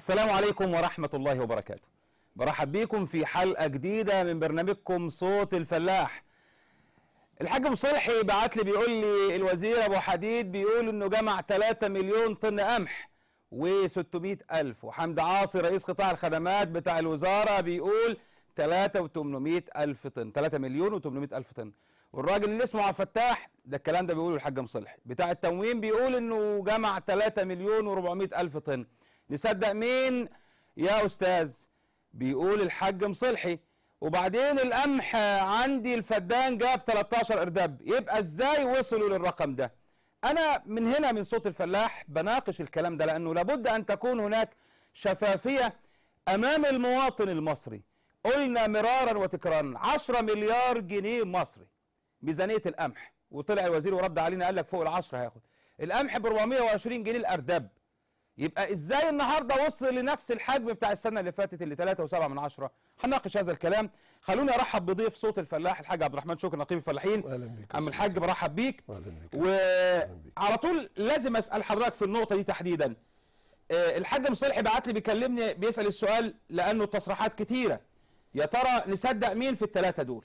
السلام عليكم ورحمة الله وبركاته برحب بيكم في حلقة جديدة من برنامجكم صوت الفلاح الحاج مصلحي بعت لي بيقول لي الوزير ابو حديد بيقول انه جمع 3 مليون طن قمح و600 الف وحمد عاصي رئيس قطاع الخدمات بتاع الوزارة بيقول 3 و800 الف طن 3 مليون و800 الف طن والراجل اللي اسمه عبد الفتاح ده الكلام ده بيقوله الحاج مصلحي بتاع التموين بيقول انه جمع 3 مليون و400 الف طن نصدق مين يا استاذ بيقول الحاج مصلحي وبعدين القمح عندي الفدان جاب 13 ارداب يبقى ازاي وصلوا للرقم ده انا من هنا من صوت الفلاح بناقش الكلام ده لانه لابد ان تكون هناك شفافيه امام المواطن المصري قلنا مرارا وتكرارا 10 مليار جنيه مصري ميزانيه القمح وطلع الوزير ورد علينا قال لك فوق العشرة هياخد القمح ب 420 جنيه الارداب يبقى ازاي النهارده وصل لنفس الحجم بتاع السنه اللي فاتت اللي 3.7 من عشرة هنناقش هذا الكلام خلوني ارحب بضيف صوت الفلاح الحاج عبد الرحمن شكري نقيب الفلاحين اهلا بيك يا عم أستاذ. الحاج برحب بيك اهلا بيك وعلى طول لازم اسال حضرتك في النقطه دي تحديدا آه، الحاج مصلحي بعت لي بيكلمني بيسال السؤال لانه التصريحات كتيره يا ترى نصدق مين في الثلاثه دول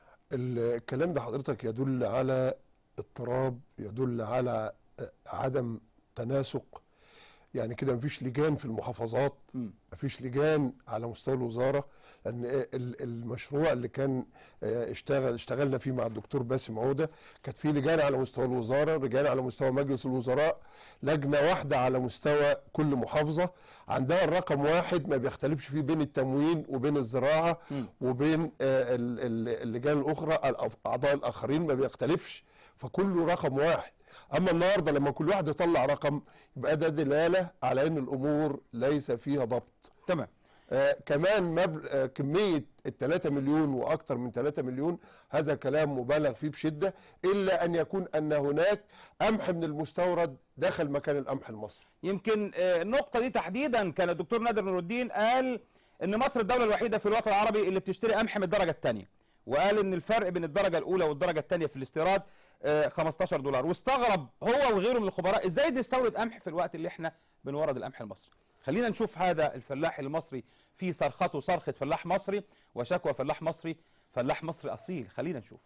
الكلام ده حضرتك يدل على اضطراب يدل على آه، عدم تناسق يعني كده مفيش لجان في المحافظات مم. مفيش لجان على مستوى الوزاره لان آه، ال- المشروع اللي كان آه، اشتغل اشتغلنا فيه مع الدكتور باسم عوده كانت في لجان على مستوى الوزاره لجان على مستوى مجلس الوزراء لجنه واحده على مستوى كل محافظه عندها الرقم واحد ما بيختلفش فيه بين التموين وبين الزراعه مم. وبين آه، ال- ال- اللجان الاخرى الأف- اعضاء الاخرين ما بيختلفش فكله رقم واحد اما النهارده لما كل واحد يطلع رقم يبقى ده دلاله على ان الامور ليس فيها ضبط تمام آه كمان مبل... آه كميه ال 3 مليون واكثر من 3 مليون هذا كلام مبالغ فيه بشده الا ان يكون ان هناك قمح من المستورد دخل مكان القمح المصري يمكن آه، النقطة دي تحديدا كان الدكتور نادر نور الدين قال ان مصر الدولة الوحيدة في الوطن العربي اللي بتشتري قمح من الدرجة الثانية وقال ان الفرق بين الدرجة الاولى والدرجة الثانية في الاستيراد آه، 15 دولار واستغرب هو وغيره من الخبراء ازاي نستورد قمح في الوقت اللي احنا بنورد القمح المصري خلينا نشوف هذا الفلاح المصري في صرخته صرخة فلاح مصري وشكوى فلاح مصري فلاح مصري اصيل خلينا نشوف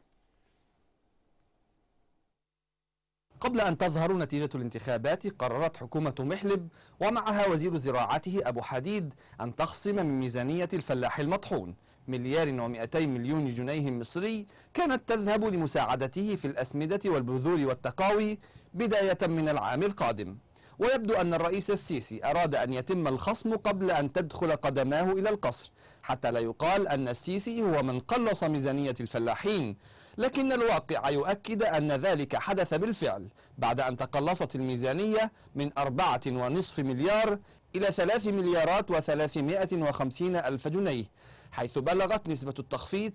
قبل أن تظهر نتيجة الانتخابات قررت حكومة محلب ومعها وزير زراعته أبو حديد أن تخصم من ميزانية الفلاح المطحون مليار ومئتي مليون جنيه مصري كانت تذهب لمساعدته في الأسمدة والبذور والتقاوي بداية من العام القادم ويبدو أن الرئيس السيسي أراد أن يتم الخصم قبل أن تدخل قدماه إلى القصر حتى لا يقال أن السيسي هو من قلص ميزانية الفلاحين لكن الواقع يؤكد أن ذلك حدث بالفعل بعد أن تقلصت الميزانية من أربعة ونصف مليار إلى ثلاث مليارات وثلاثمائة وخمسين ألف جنيه حيث بلغت نسبة التخفيض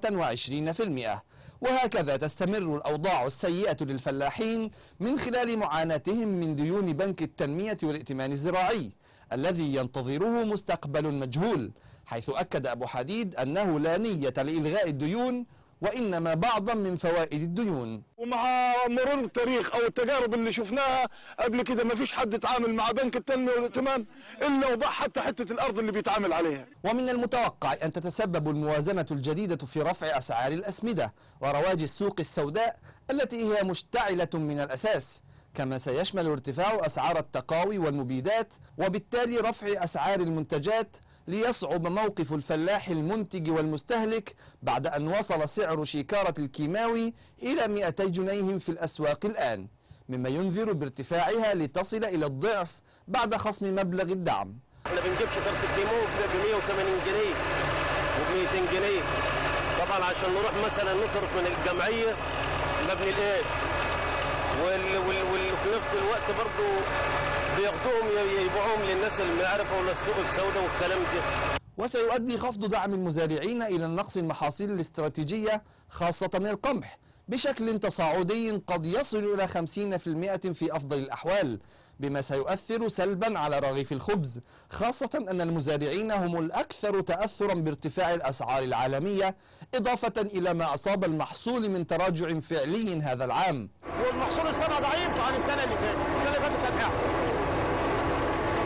27% وهكذا تستمر الأوضاع السيئة للفلاحين من خلال معاناتهم من ديون بنك التنمية والائتمان الزراعي الذي ينتظره مستقبل مجهول حيث أكد أبو حديد أنه لا نية لإلغاء الديون وإنما بعضا من فوائد الديون ومع مرور التاريخ او التجارب اللي شفناها قبل كده ما فيش حد اتعامل مع بنك التنميه والائتمان الا وضع حتى حته الارض اللي بيتعامل عليها ومن المتوقع أن تتسبب الموازنة الجديدة في رفع أسعار الأسمدة ورواج السوق السوداء التي هي مشتعلة من الأساس كما سيشمل ارتفاع أسعار التقاوي والمبيدات وبالتالي رفع أسعار المنتجات ليصعب موقف الفلاح المنتج والمستهلك بعد أن وصل سعر شيكارة الكيماوي إلى 200 جنيه في الأسواق الآن مما ينذر بارتفاعها لتصل إلى الضعف بعد خصم مبلغ الدعم احنا بنجيب شجره الكيمو ب 180 جنيه وب 200 جنيه طبعا عشان نروح مثلا نصرف من الجمعيه ما بنلقاش وال وال وال وفي نفس الوقت برضو بياخدوهم ي- يبيعوهم للناس المعرفه ولا السوق السوداء والكلام ده وسيؤدي خفض دعم المزارعين إلى نقص المحاصيل الاستراتيجية خاصة القمح بشكل تصاعدي قد يصل إلى 50% في أفضل الأحوال بما سيؤثر سلبا على رغيف الخبز خاصة أن المزارعين هم الأكثر تأثرا بارتفاع الأسعار العالمية إضافة إلى ما أصاب المحصول من تراجع فعلي هذا العام والمحصول السنه ضعيف عن السنه اللي فاتت السنه اللي فاتت كانت احسن يعني السنه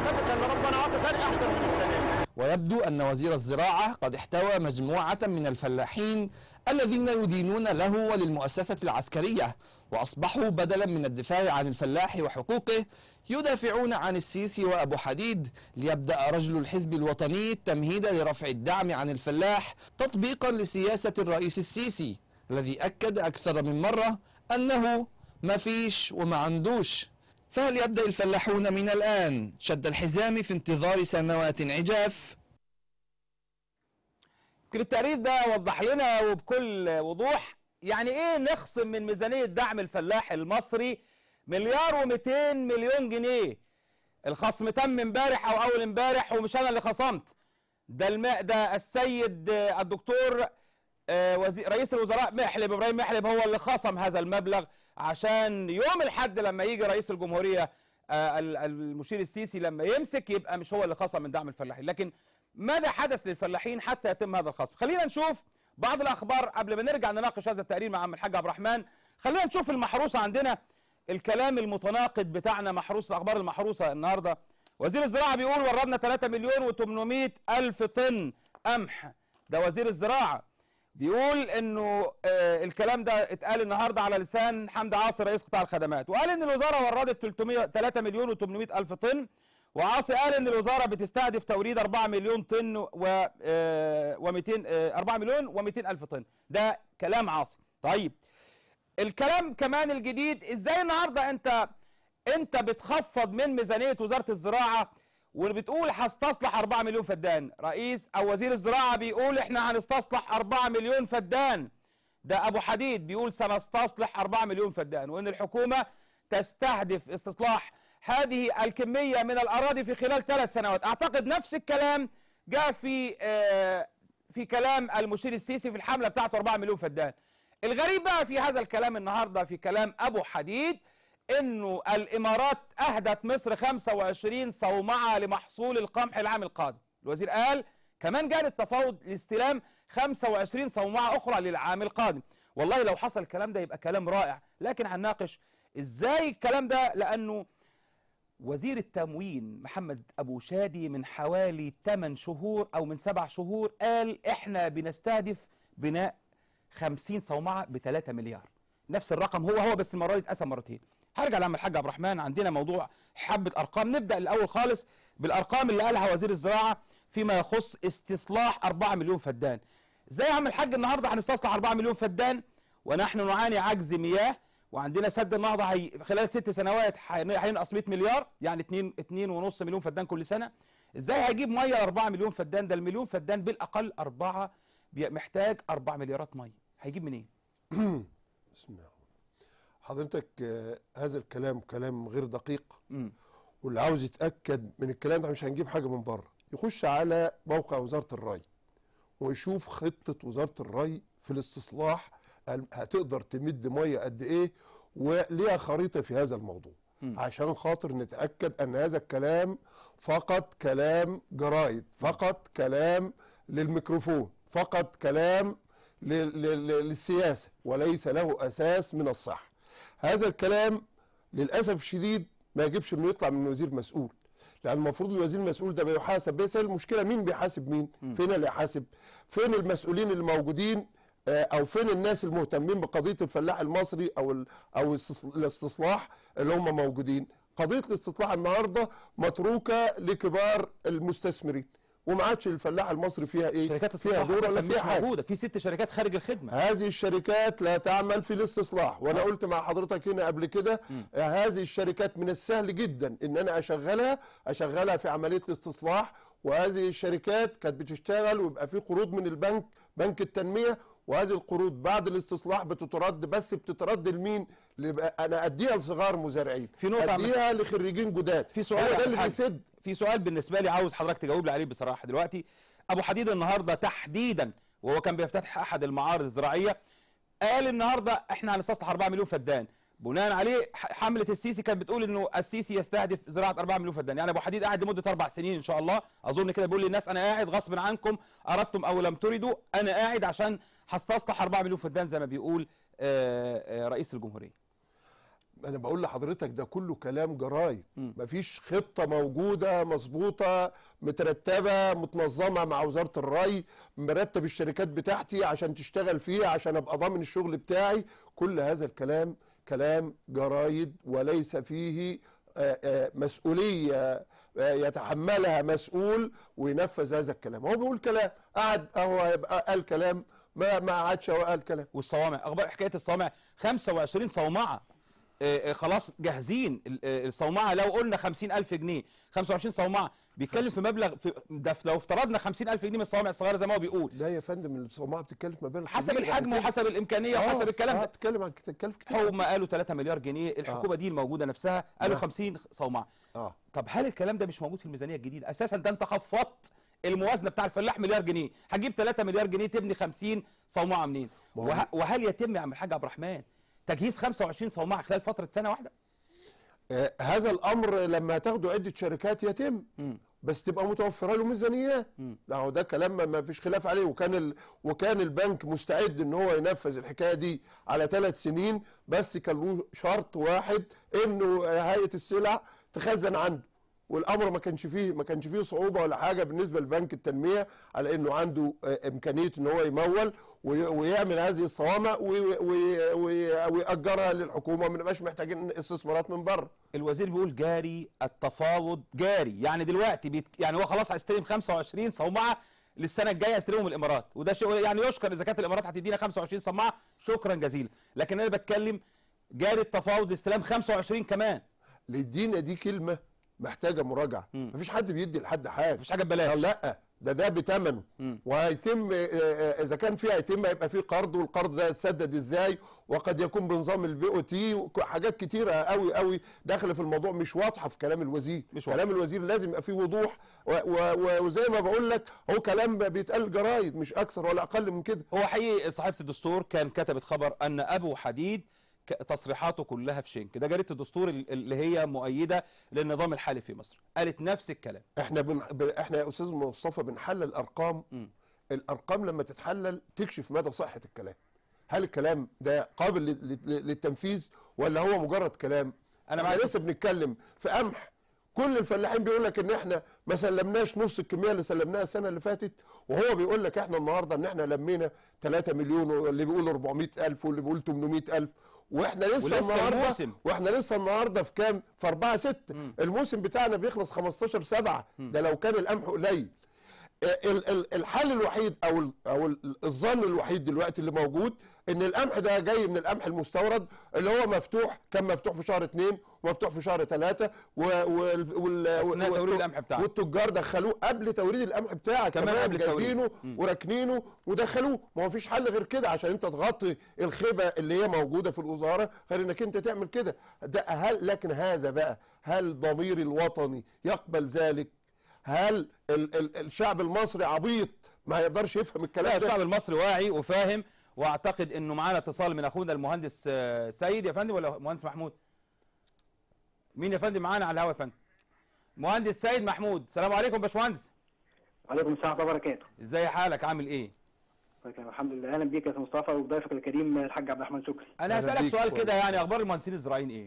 فاتت ان ربنا عطى ثاني احسن من السنه دي ويبدو أن وزير الزراعة قد احتوى مجموعة من الفلاحين الذين يدينون له وللمؤسسة العسكرية وأصبحوا بدلا من الدفاع عن الفلاح وحقوقه يدافعون عن السيسي وأبو حديد ليبدأ رجل الحزب الوطني التمهيد لرفع الدعم عن الفلاح تطبيقا لسياسة الرئيس السيسي الذي أكد أكثر من مرة أنه ما فيش وما عندوش فهل يبدأ الفلاحون من الآن شد الحزام في انتظار سنوات عجاف؟ يمكن التقرير ده وضح لنا وبكل وضوح يعني ايه نخصم من ميزانية دعم الفلاح المصري مليار و200 مليون جنيه الخصم تم امبارح او اول امبارح ومش انا اللي خصمت ده الماء ده السيد آه، الدكتور آه، وزير رئيس الوزراء محلب ابراهيم محلب هو اللي خصم هذا المبلغ عشان يوم الحد لما يجي رئيس الجمهوريه آه، ال- المشير السيسي لما يمسك يبقى مش هو اللي خصم من دعم الفلاحين لكن ماذا حدث للفلاحين حتى يتم هذا الخصم خلينا نشوف بعض الاخبار قبل ما نرجع نناقش هذا التقرير مع عم الحاج عبد الرحمن خلينا نشوف المحروسه عندنا الكلام المتناقض بتاعنا محروس الاخبار المحروسه النهارده وزير الزراعه بيقول وردنا 3 مليون و800 الف طن قمح ده وزير الزراعه بيقول انه آه الكلام ده اتقال النهارده على لسان حمد عاصي رئيس قطاع الخدمات وقال ان الوزاره وردت 300 3 مليون و800 الف طن وعاصي قال ان الوزاره بتستهدف توريد 4 مليون طن و آه، و200 آه، 4 مليون و200 الف طن ده كلام عاصي طيب الكلام كمان الجديد ازاي النهارده انت انت بتخفض من ميزانيه وزاره الزراعه وبتقول هستصلح 4 مليون فدان رئيس او وزير الزراعه بيقول احنا هنستصلح 4 مليون فدان ده ابو حديد بيقول سنستصلح 4 مليون فدان وان الحكومه تستهدف استصلاح هذه الكميه من الاراضي في خلال ثلاث سنوات اعتقد نفس الكلام جاء في آه، في كلام المشير السيسي في الحمله بتاعته 4 مليون فدان الغريب بقى في هذا الكلام النهارده في كلام ابو حديد انه الامارات اهدت مصر 25 صومعه لمحصول القمح العام القادم الوزير قال كمان جاء التفاوض لاستلام 25 صومعه اخرى للعام القادم والله لو حصل الكلام ده يبقى كلام رائع لكن هنناقش ازاي الكلام ده لانه وزير التموين محمد ابو شادي من حوالي 8 شهور او من 7 شهور قال احنا بنستهدف بناء 50 صومعه ب 3 مليار نفس الرقم هو هو بس المره دي اتقسم مرتين هرجع لعم الحاج عبد الرحمن عندنا موضوع حبه ارقام نبدا الاول خالص بالارقام اللي قالها وزير الزراعه فيما يخص استصلاح 4 مليون فدان ازاي يا عم الحاج النهارده هنستصلح 4 مليون فدان ونحن نعاني عجز مياه وعندنا سد النهضه هي خلال ست سنوات هين- هينقص 100 مليار يعني 2 2 ونص مليون فدان كل سنه ازاي هيجيب ميه ل 4 مليون فدان ده المليون فدان بالاقل 4 محتاج 4 مليارات ميه هيجيب منين بسم الله حضرتك آه، هذا الكلام كلام غير دقيق مم. واللي عاوز يتاكد من الكلام ده مش هنجيب حاجه من بره يخش على موقع وزاره الري ويشوف خطه وزاره الري في الاستصلاح ال- هتقدر تمد ميه قد ايه وليها خريطه في هذا الموضوع مم. عشان خاطر نتاكد ان هذا الكلام فقط كلام جرايد فقط كلام للميكروفون فقط كلام لل- لل- للسياسه وليس له اساس من الصحه هذا الكلام للاسف الشديد ما يجبش انه يطلع من وزير مسؤول لان المفروض الوزير المسؤول ده بيحاسب بس هي المشكله مين بيحاسب مين فين اللي يحاسب فين المسؤولين اللي موجودين آه، او فين الناس المهتمين بقضيه الفلاح المصري او ال- او الاستص- الاستصلاح اللي هم موجودين قضيه الاستصلاح النهارده متروكه لكبار المستثمرين وما عادش الفلاح المصري فيها ايه شركات فيها الاستصلاح دور ولا أساساً فيها مش حاجه موجوده في ست شركات خارج الخدمه هذه الشركات لا تعمل في الاستصلاح وانا آه. قلت مع حضرتك هنا قبل كده آه، هذه الشركات من السهل جدا ان انا اشغلها اشغلها في عمليه الاستصلاح وهذه الشركات كانت بتشتغل ويبقى في قروض من البنك بنك التنميه وهذه القروض بعد الاستصلاح بتترد بس بتترد لمين؟ لبقى انا اديها لصغار مزارعين في نقطة عم- اديها لخريجين جداد في سؤال هو يا ده عم اللي الحاج. بيسد في سؤال بالنسبه لي عاوز حضرتك تجاوب لي عليه بصراحه دلوقتي ابو حديد النهارده تحديدا وهو كان بيفتتح احد المعارض الزراعيه قال النهارده احنا هنستصلح 4 مليون فدان بناء عليه ح- حمله السيسي كانت بتقول انه السيسي يستهدف زراعه 4 مليون فدان يعني ابو حديد قاعد لمده اربع سنين ان شاء الله اظن كده بيقول للناس انا قاعد غصب عنكم اردتم او لم تردوا انا قاعد عشان هستصلح 4 مليون فدان زي ما بيقول آه، آه، رئيس الجمهوريه انا بقول لحضرتك ده كله كلام جرايد مم. مفيش خطه موجوده مظبوطه مترتبه متنظمه مع وزاره الري مرتب الشركات بتاعتي عشان تشتغل فيها عشان ابقى ضامن الشغل بتاعي كل هذا الكلام كلام جرايد وليس فيه آه، آه، مسؤوليه آه، يتحملها مسؤول وينفذ هذا الكلام هو بيقول كلام قعد هو يبقى قال كلام ما ما قعدش هو قال كلام والصوامع اخبار حكايه الصوامع 25 صومعه آه، آه، خلاص جاهزين ال- آه، الصومعه لو قلنا 50000 جنيه 25 صومعه بيتكلم في مبلغ في ده في- لو افترضنا 50000 جنيه من الصوامع الصغيره زي ما هو بيقول لا يا فندم الصومعه بتتكلف مبالغ حسب كبيرة. الحجم بتتكلف- وحسب الامكانيه آه، وحسب الكلام آه ده بتتكلم عن تكلف كتير هم قالوا 3 مليار جنيه الحكومه دي الموجوده نفسها قالوا نعم. 50 صومعه اه طب هل الكلام ده مش موجود في الميزانيه الجديده اساسا ده انت خفضت الموازنه بتاع الفلاح مليار جنيه هتجيب 3 مليار جنيه تبني 50 صومعه منين ما هو- وه... وهل يتم يا عم الحاج عبد الرحمن تجهيز 25 صومعه خلال فتره سنه واحده آه، هذا الامر لما تاخدوا عده شركات يتم مم. بس تبقى متوفره له ميزانيات مم. لا هو ده كلام ما- ما فيش خلاف عليه وكان ال... وكان البنك مستعد ان هو ينفذ الحكايه دي على ثلاث سنين بس كان له شرط واحد انه هيئه السلع تخزن عنده والامر ما كانش فيه ما كانش فيه صعوبه ولا حاجه بالنسبه لبنك التنميه على انه عنده آه، امكانيه ان هو يمول وي- ويعمل هذه الصوامع وي- وي- وي- ويأجرها للحكومه ما نبقاش محتاجين استثمارات من بره الوزير بيقول جاري التفاوض جاري يعني دلوقتي بيت... يعني هو خلاص هيستلم 25 صومعه للسنه الجايه هيستلمهم الامارات وده شيء يعني يشكر اذا كانت الامارات هتدينا 25 صومعه شكرا جزيلا لكن انا بتكلم جاري التفاوض لاستلام 25 كمان للدينا دي كلمه محتاجه مراجعه مم. مفيش حد بيدي لحد حاجه مفيش حاجه ببلاش لا ده ده بثمنه مم. وهيتم آه، آه، اذا كان في هيتم هيبقى في قرض والقرض ده يتسدد ازاي وقد يكون بنظام البي او تي حاجات كتيره قوي قوي داخله في الموضوع مش واضحه في كلام الوزير مش واضحة. كلام الوزير لازم يبقى فيه وضوح و- و- و- وزي ما بقول لك هو كلام بيتقال جرايد مش اكثر ولا اقل من كده هو حقيقي صحيفه الدستور كان كتبت خبر ان ابو حديد ك- تصريحاته كلها في شنك ده جريده الدستور ال- اللي هي مؤيده للنظام الحالي في مصر قالت نفس الكلام احنا بن... ب... احنا يا استاذ مصطفى بنحلل ارقام مم. الارقام لما تتحلل تكشف مدى صحه الكلام هل الكلام ده قابل لل- لل- للتنفيذ ولا هو مجرد كلام أنا احنا معاك. لسه بنتكلم في قمح كل الفلاحين بيقول لك ان احنا ما سلمناش نص الكميه اللي سلمناها السنه اللي فاتت وهو بيقول لك احنا النهارده ان احنا لمينا 3 مليون واللي بيقول 400 الف واللي بيقول 800 الف واحنا لسه, ولسه النهارده الموسم. واحنا لسه النهارده في كام في 4 6 الموسم بتاعنا بيخلص 15 7 ده لو كان القمح قليل ال- ال- الحل الوحيد او ال- او ال- الظن الوحيد دلوقتي اللي موجود ان القمح ده جاي من القمح المستورد اللي هو مفتوح كان مفتوح في شهر اثنين ومفتوح في شهر ثلاثة أثناء توريد القمح بتاعك. والتجار دخلوه قبل توريد القمح بتاعك كمان قبل التوريد. جايبينه وركنينه ودخلوه ما هو فيش حل غير كده عشان انت تغطي الخيبه اللي هي موجوده في الوزاره غير انك انت تعمل كده ده هل لكن هذا بقى هل ضمير الوطني يقبل ذلك هل ال ال الشعب المصري عبيط ما يقدرش يفهم لا الكلام الشعب ده المصري واعي وفاهم واعتقد انه معانا اتصال من اخونا المهندس آه، سيد يا فندم ولا مهندس محمود مين يا فندم معانا على الهواء يا فندم مهندس سيد محمود السلام عليكم يا باشمهندس وعليكم السلام ورحمه الله وبركاته ازاي حالك عامل ايه طيب، الحمد لله اهلا بيك يا استاذ مصطفى وضيفك الكريم الحاج عبد الرحمن شكري انا أهلا هسالك بيك سؤال كويس. كده يعني اخبار المهندسين الزراعيين ايه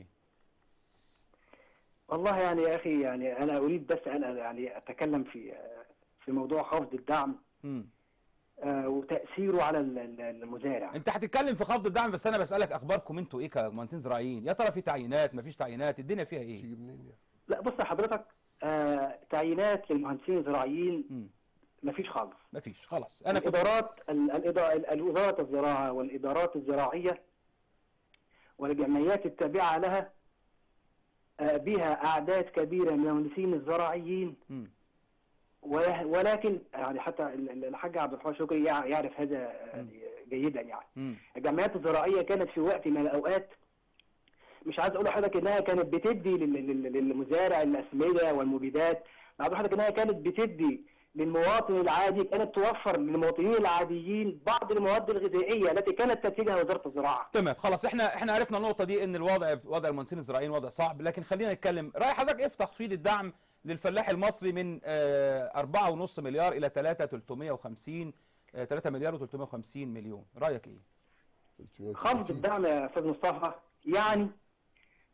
والله يعني يا اخي يعني انا اريد بس ان يعني اتكلم في في موضوع خفض الدعم مم. آه، وتاثيره على ال- ال- المزارع انت هتتكلم في خفض الدعم بس انا بسالك اخباركم انتوا ايه كمهندسين زراعيين يا ترى في تعيينات مفيش تعيينات الدنيا فيها ايه تيجي منين يعني لا بص يا حضرتك آه، تعيينات للمهندسين الزراعيين مم. مفيش خالص مفيش خلاص انا كنت الادارات ال- الإدا- ال- الوزاره الزراعه والادارات الزراعيه والجمعيات التابعه لها آه، بها اعداد كبيره من المهندسين الزراعيين مم. وله- ولكن يعني حتى ال- ال- الحاج عبد الرحمن شكري يع- يعرف هذا آه، جيدا يعني مم. الجمعيات الزراعيه كانت في وقت من الاوقات مش عايز اقول لحضرتك انها كانت بتدي لل- لل- للمزارع الاسمده والمبيدات انا عايز أقول لحضرتك انها كانت بتدي للمواطن العادي كانت توفر للمواطنين العاديين بعض المواد الغذائيه التي كانت تنتجها وزاره الزراعه تمام خلاص احنا احنا عرفنا النقطه دي ان الوضع وضع المهندسين الزراعيين وضع صعب لكن خلينا نتكلم راي حضرتك ايه في تخفيض الدعم للفلاح المصري من آه، 4.5 مليار الى 3 350 آه، 3 مليار و350 مليون رايك ايه خفض الدعم يا استاذ مصطفى يعني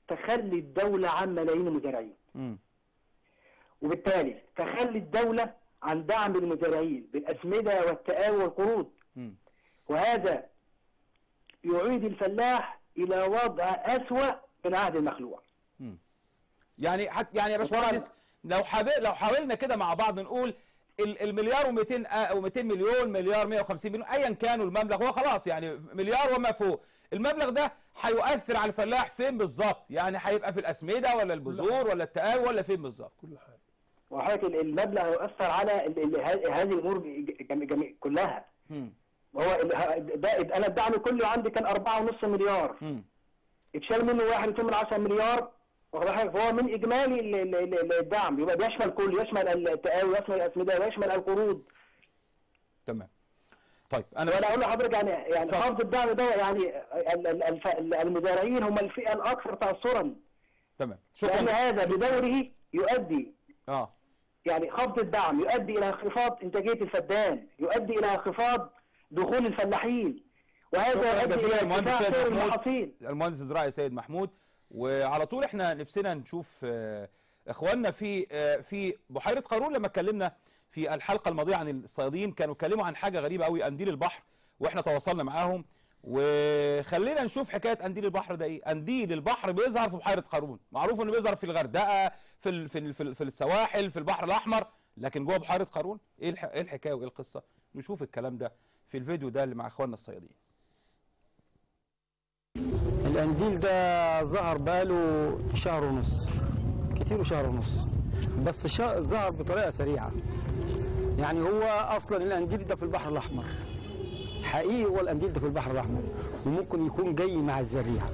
تخلي الدولة عن ملايين المزارعين مم. وبالتالي تخلي الدولة عن دعم المزارعين بالأسمدة والتقاوي والقروض مم. وهذا يعيد الفلاح إلى وضع أسوأ من عهد المخلوع يعني حتى يعني يا باشمهندس لو حابل لو حاولنا كده مع بعض نقول ال- المليار و200 او 200 مليون مليار 150 مليون ايا كانوا المبلغ هو خلاص يعني مليار وما فوق المبلغ ده هيؤثر على الفلاح فين بالظبط يعني هيبقى في الاسمده ولا البذور ولا التقاوي ولا فين بالظبط كل حاجه وحضرتك ال- المبلغ يؤثر على ال- ال- ه- هذه الأمور جم- جم- كلها مم. وهو ال- ه- ده أنا الدعم كله عندي كان 4.5 مليار مم. اتشال منه 1.8 مليار واخد بالك؟ فهو من اجمالي ال- ال- ال- الدعم يبقى بيشمل كل يشمل التقاوي ويشمل الاسمده ويشمل القروض تمام طيب انا وانا بس اقول لحضرتك يعني يعني اتفضل. خفض الدعم ده يعني ال- ال- الف- المزارعين هم الفئه الاكثر تاثرا تمام لان شكرا هذا بدوره يؤدي اه يعني خفض الدعم يؤدي الى انخفاض انتاجيه الفدان يؤدي الى انخفاض دخول الفلاحين وهذا شكرا يؤدي جزيلا الى المهندس ارتفاع سيد سعر محمود المحاصيل المهندس الزراعي سيد محمود وعلى طول احنا نفسنا نشوف آه، اخواننا في آه، في بحيره قارون لما اتكلمنا في الحلقه الماضيه عن الصيادين كانوا اتكلموا عن حاجه غريبه قوي قنديل البحر واحنا تواصلنا معاهم وخلينا نشوف حكايه قنديل البحر ده ايه قنديل البحر بيظهر في بحيره قارون معروف انه بيظهر في الغردقه في ال في ال في, ال في السواحل في البحر الاحمر لكن جوه بحيره قارون ايه الح- إيه الحكايه وايه القصه نشوف الكلام ده في الفيديو ده اللي مع اخواننا الصيادين القنديل ده ظهر بقاله شهر ونص كتير وشهر ونص بس شا- ظهر بطريقه سريعه يعني هو اصلا القنديل ده في البحر الاحمر حقيقي هو القنديل ده في البحر الاحمر وممكن يكون جاي مع الزريعه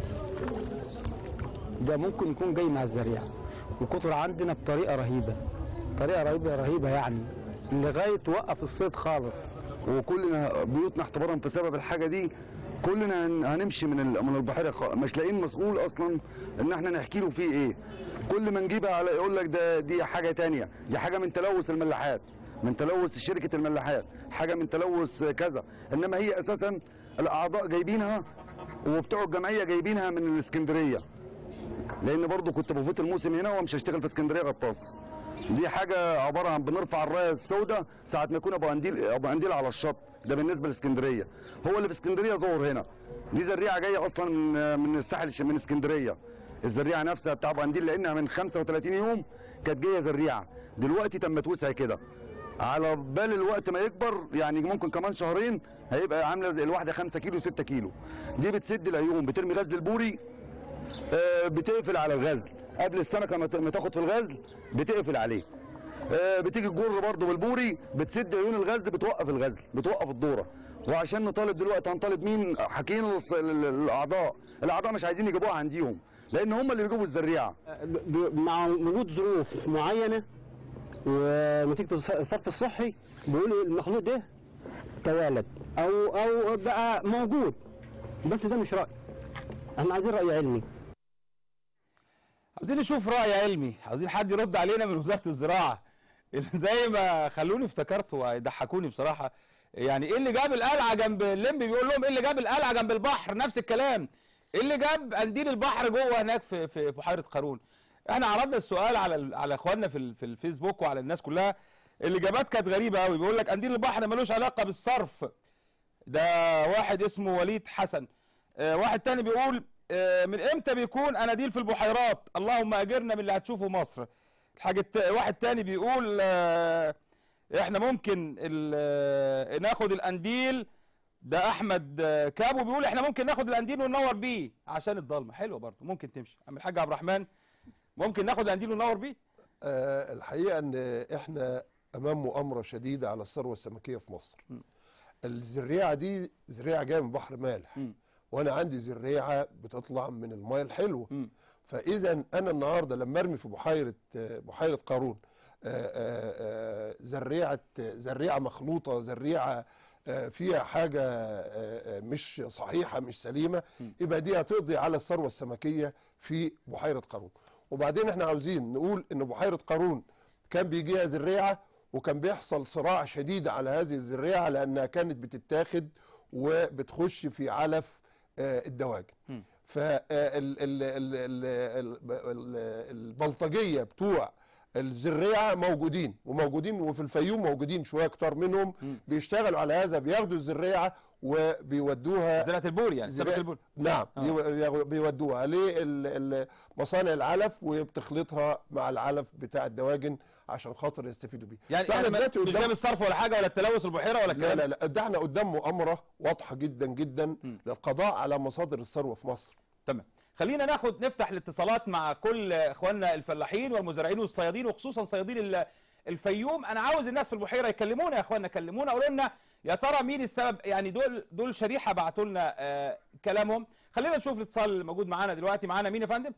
ده ممكن يكون جاي مع الزريعه وكتر عندنا بطريقه رهيبه طريقه رهيبه رهيبه يعني لغايه توقف الصيد خالص وكلنا بيوتنا احتبارا بسبب الحاجه دي كلنا هن- هنمشي من ال- من البحيره خ- مش لاقيين مسؤول اصلا ان احنا نحكي له فيه ايه كل ما نجيبها على يقول لك ده دي حاجه تانية دي حاجه من تلوث الملاحات من تلوث شركه الملاحات حاجه من تلوث كذا انما هي اساسا الاعضاء جايبينها وبتوع الجمعيه جايبينها من الاسكندريه لان برضو كنت بفوت الموسم هنا ومش هشتغل في اسكندريه غطاس دي حاجه عباره عن بنرفع الرايه السوداء ساعه ما يكون ابو قنديل ابو قنديل على الشط ده بالنسبه لاسكندريه هو اللي في اسكندريه ظهر هنا دي زريعه جايه اصلا من من الساحل من اسكندريه الزريعه نفسها بتاع ابو قنديل لانها من 35 يوم كانت جايه زريعه دلوقتي تم توسع كده على بال الوقت ما يكبر يعني ممكن كمان شهرين هيبقى عامله زي الواحده 5 كيلو 6 كيلو دي بتسد العيون بترمي غزل البوري آه، بتقفل على الغزل قبل السمكه ما ت- ما تاخد في الغزل بتقفل عليه آه، بتيجي الجر برضه بالبوري بتسد عيون الغزل بتوقف الغزل بتوقف الدوره وعشان نطالب دلوقتي هنطالب مين حكينا للص- لل- للاعضاء الاعضاء مش عايزين يجيبوها عنديهم لان هم اللي بيجيبوا الزريعه ب- مع وجود ظروف معينه ونتيجه الص- الصرف الصحي بيقولوا المخلوق ده توالد او او بقى موجود بس ده مش راي احنا عايزين راي علمي عاوزين نشوف رأي علمي عاوزين حد يرد علينا من وزارة الزراعة زي ما خلوني افتكرت ويضحكوني بصراحة يعني ايه اللي جاب القلعة جنب الليمبي بيقول لهم ايه اللي جاب القلعة جنب البحر نفس الكلام ايه اللي جاب قنديل البحر جوه هناك في في بحيرة قارون احنا عرضنا السؤال على ال- على اخواننا في ال- في الفيسبوك وعلى الناس كلها الاجابات كانت غريبة قوي بيقول لك قنديل البحر ملوش علاقة بالصرف ده واحد اسمه وليد حسن آه، واحد تاني بيقول آه، من امتى بيكون اناديل في البحيرات اللهم اجرنا من اللي هتشوفه مصر الحاجة الت... واحد تاني بيقول آه، احنا ممكن ال... آه، ناخد القنديل ده احمد آه، كابو بيقول احنا ممكن ناخد القنديل وننور بيه عشان الضلمه حلوه برضه ممكن تمشي عم الحاج عبد الرحمن ممكن ناخد القنديل وننور بيه آه، الحقيقه ان احنا امام مؤامره شديده على الثروه السمكيه في مصر الزريعه دي زريعه جايه من بحر مالح مم. وانا عندي زريعه بتطلع من المايه الحلوه مم. فاذا انا النهارده لما ارمي في بحيره آه، بحيره قارون آه، آه، آه، زريعه زريعه مخلوطه زريعه آه، فيها حاجه آه، آه، مش صحيحه مش سليمه يبقى دي هتقضي على الثروه السمكيه في بحيره قارون وبعدين احنا عاوزين نقول ان بحيره قارون كان بيجيها زريعه وكان بيحصل صراع شديد على هذه الزريعه لانها كانت بتتاخد وبتخش في علف آه، الدواجن فالبلطجيه بتوع الزريعه موجودين وموجودين وفي الفيوم موجودين شويه كتار منهم بيشتغلوا على هذا بياخدوا الزريعه وبيودوها زراعه البور يعني سمك زراعة- البور نعم آه. بيو- بيودوها لمصانع العلف وبتخلطها مع العلف بتاع الدواجن عشان خاطر يستفيدوا بيه يعني فاحنا يعني دلوقتي مش قدام- جايب الصرف ولا حاجه ولا التلوث البحيره ولا لا الكلام لا لا ده احنا قدام مؤامره واضحه جدا جدا للقضاء على مصادر الثروه في مصر تمام خلينا ناخد نفتح الاتصالات مع كل اخواننا الفلاحين والمزارعين والصيادين وخصوصا صيادين ال- الفيوم انا عاوز الناس في البحيره يكلمونا يا اخواننا كلمونا قولوا لنا يا ترى مين السبب يعني دول دول شريحه بعتوا لنا آه كلامهم خلينا نشوف الاتصال الموجود معانا دلوقتي معانا مين يا فندم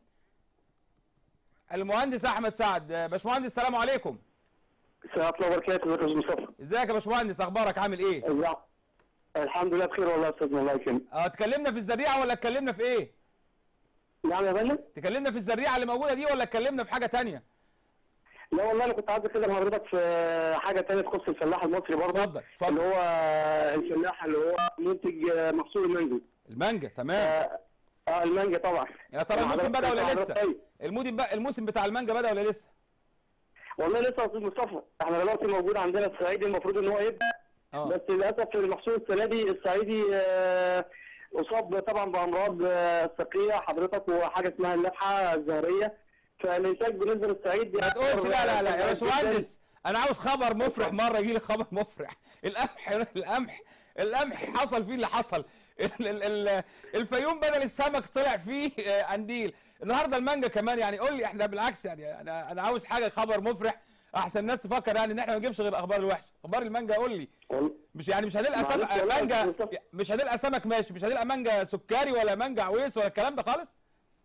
المهندس احمد سعد آه، باشمهندس السلام عليكم السلام الله وبركاته ازيك يا استاذ مصطفى ازيك يا باشمهندس اخبارك عامل ايه ازيك الحمد لله بخير والله يا استاذ الله يكرمك اه اتكلمنا في الزريعه ولا اتكلمنا في ايه نعم يا فندم تكلمنا في الزريعه اللي موجوده دي ولا اتكلمنا في حاجه تانية لا والله انا كنت عايز اتكلم حضرتك في حاجه ثانيه تخص الفلاح المصري برضه اتفضل اللي اتفضل هو الفلاح اللي هو منتج محصول المانجو المانجا تمام اه آه، المانجا طبعا يا ترى الموسم حضرتك- بدا ولا حضرتك لسه طيب. المودم بقى الموسم بتاع المانجا بدا ولا لسه والله لسه يا استاذ مصطفى احنا دلوقتي موجود عندنا الصعيدي المفروض ان هو يبدا اه بس للاسف المحصول السنه دي الصعيدي آه، اصاب طبعا بامراض آه، ثقيله حضرتك وحاجه اسمها اللفحه الزهريه فالانتاج بالنسبه للصعيد ما تقولش لا لا لا يا جداً. باشمهندس انا عاوز خبر مفرح مره يجي لي خبر مفرح القمح القمح القمح حصل فيه اللي حصل ال- ال- ال- الفيوم بدل السمك طلع فيه آه، قنديل النهارده المانجا كمان يعني قول لي احنا بالعكس يعني انا انا عاوز حاجه خبر مفرح احسن الناس تفكر يعني ان احنا ما نجيبش غير الاخبار الوحشه اخبار المانجا قول لي وال- مش يعني مش هنلقى معلش سمك والله مانجا بالظبط. مش هنلقى سمك ماشي مش هنلقى مانجا سكري ولا مانجا عويس ولا الكلام ده خالص